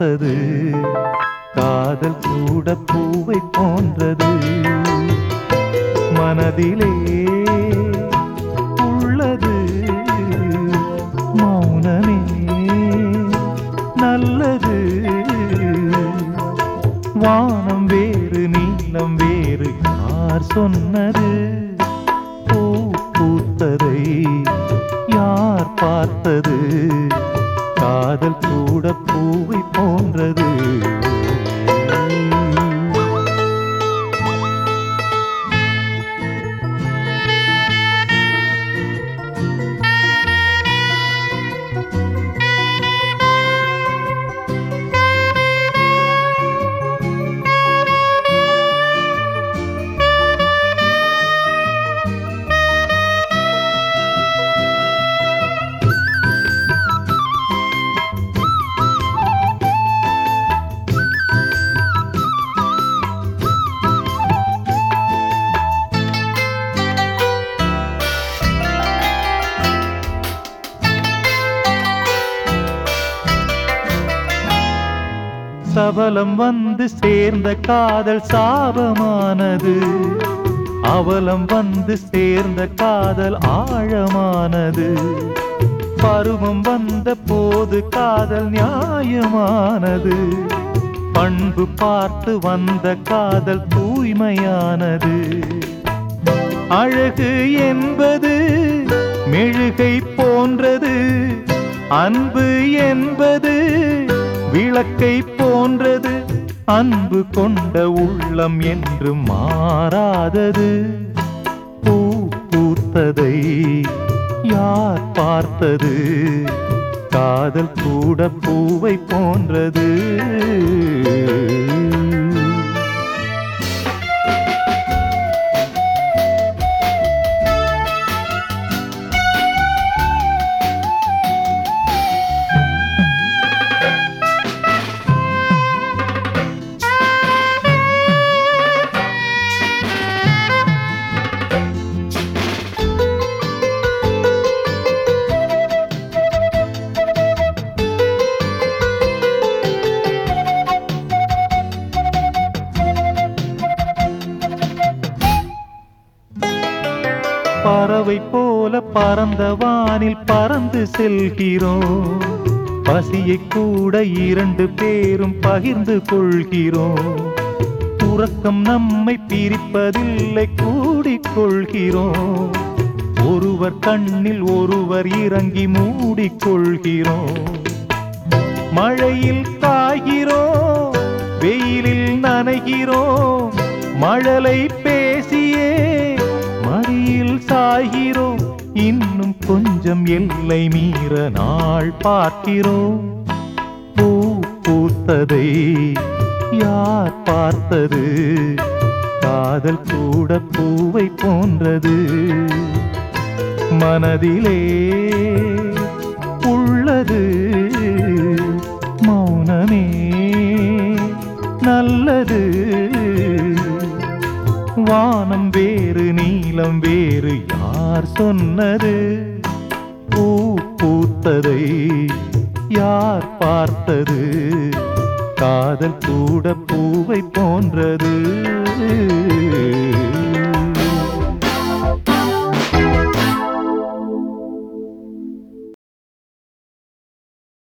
பார்த்தது காதல் கூட பூவை போன்றது மனதிலே உள்ளது மௌனமே நல்லது வானம் வேறு நீளம் வேறு யார் சொன்னது பூ பூத்ததை யார் பார்த்தது காதல் கூட பூவை போன்றது சபலம் வந்து சேர்ந்த காதல் சாபமானது அவலம் வந்து சேர்ந்த காதல் ஆழமானது பருவம் வந்த போது காதல் நியாயமானது பண்பு பார்த்து வந்த காதல் தூய்மையானது அழகு என்பது மெழுகை போன்றது அன்பு என்பது விளக்கை போன்றது அன்பு கொண்ட உள்ளம் என்று மாறாதது பூ பூத்ததை யார் பார்த்தது காதல் கூட பூவை போன்றது பறவை போல பறந்த வானில் பறந்து செல்கிறோம் பசியை கூட இரண்டு பேரும் பகிர்ந்து கொள்கிறோம் உறக்கம் நம்மை பிரிப்பதில்லை கூடிக்கொள்கிறோம் ஒருவர் கண்ணில் ஒருவர் இறங்கி மூடிக்கொள்கிறோம் மழையில் காய்கிறோம் வெயிலில் நனைகிறோம் மழலை பேசியே மடியில் சாய்கிறோம் இன்னும் கொஞ்சம் எல்லை மீற நாள் பார்க்கிறோம் பூ பூத்ததை யார் பார்த்தது காதல் கூட பூவை போன்றது மனதிலே உள்ளது மௌனமே நல்லது வானம் வேறு நீளம் வேறு யார் சொன்னது பூ பூத்ததை யார் பார்த்தது காதல் கூட பூவை போன்றது